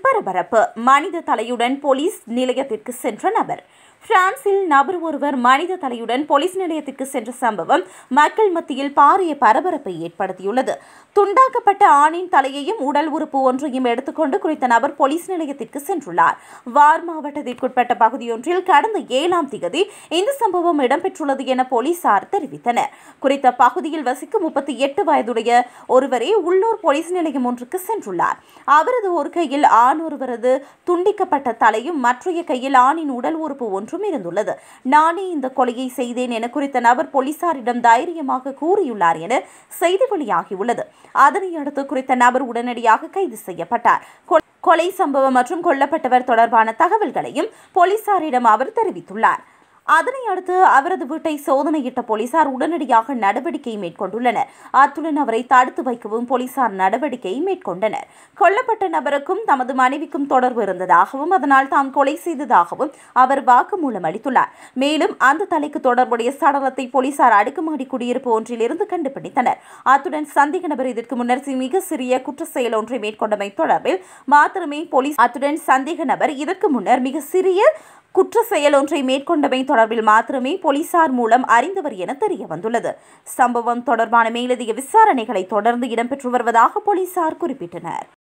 பரபரப்பு மனித தலையுடன் போலீஸ் நிலையத்திற்கு சென்ற நபர் பிரான்சில் நபர் ஒருவர் மனித தலையுடன் போலீஸ் நிலையத்திற்கு சென்ற சம்பவம் மக்கள் மத்தியில் பாரிய பரபரப்பை ஏற்படுத்தியுள்ளது துண்டாக்கப்பட்ட ஆணின் தலையையும் உடல் உறுப்பு ஒன்றையும் எடுத்துக்கொண்டு குறித்த நபர் போலீஸ் நிலையத்திற்கு சென்றுள்ளார் வார் மாவட்டத்திற்குட்பட்ட பகுதியொன்றில் கடந்த ஏழாம் திகதி இந்த சம்பவம் இடம்பெற்றுள்ளது என போலீசார் தெரிவித்தனர் குறித்த பகுதியில் வசிக்கும் முப்பத்தி எட்டு வயதுடைய ஒருவரே உள்ளூர் போலீஸ் நிலையம் ஒன்றுக்கு சென்றுள்ளார் அவரது ஒரு கையில் ஆண் ஒருவரது துண்டிக்கப்பட்ட தலையும் மற்றைய கையில் ஆணின் உடல் உறுப்பு ஒன்றும் இருந்துள்ளது நானே இந்த கொலையை செய்தேன் என குறித்த நபர் போலீசாரிடம் தைரியமாக கூறியுள்ளார் என செய்தி வெளியாகியுள்ளது அதனை அடுத்து குறித்த நபர் உடனடியாக கைது செய்யப்பட்டார் கொ- கொலை சம்பவம் மற்றும் கொல்லப்பட்டவர் தொடர்பான தகவல்களையும் போலீசாரிடம் அவர் தெரிவித்துள்ளார் அதனை அடுத்து அவரது வீட்டை சோதனையிட்ட போலீசார் உடனடியாக நடவடிக்கை மேற்கொண்டுள்ளனர் அத்துடன் அவரை தடுத்து வைக்கவும் போலீசார் நடவடிக்கை மேற்கொண்டனர் கொல்லப்பட்ட நபருக்கும் தமது மனைவிக்கும் தொடர்பு இருந்ததாகவும் அதனால் தாம் கொலை செய்ததாகவும் அவர் வாக்குமூலம் அளித்துள்ளார் மேலும் அந்த தலைக்கு தொடர்புடைய சடலத்தை போலீசார் அடுக்குமாடி குடியிருப்பு ஒன்றிலிருந்து கண்டுபிடித்தனர் அத்துடன் சந்தேக நபர் இதற்கு முன்னர் சி- மிக சிறிய குற்ற செயல் ஒன்றை மேற்கொண்டமை தொடர்பில் மாத்திரமே போலீஸ் அத்துடன் சந்தேக நபர் இதற்கு முன்னர் மிக சிறிய குற்ற செயல் ஒன்றை மேற்கொண்டமை தொடர்பில் மாத்திரமே போலீசார் மூலம் அறிந்தவர் என தெரிய வந்துள்ளது சம்பவம் தொடர்பான மேலதிக விசாரணைகளை தொடர்ந்து இடம்பெற்று வருவதாக போலீசார் குறிப்பிட்டனர்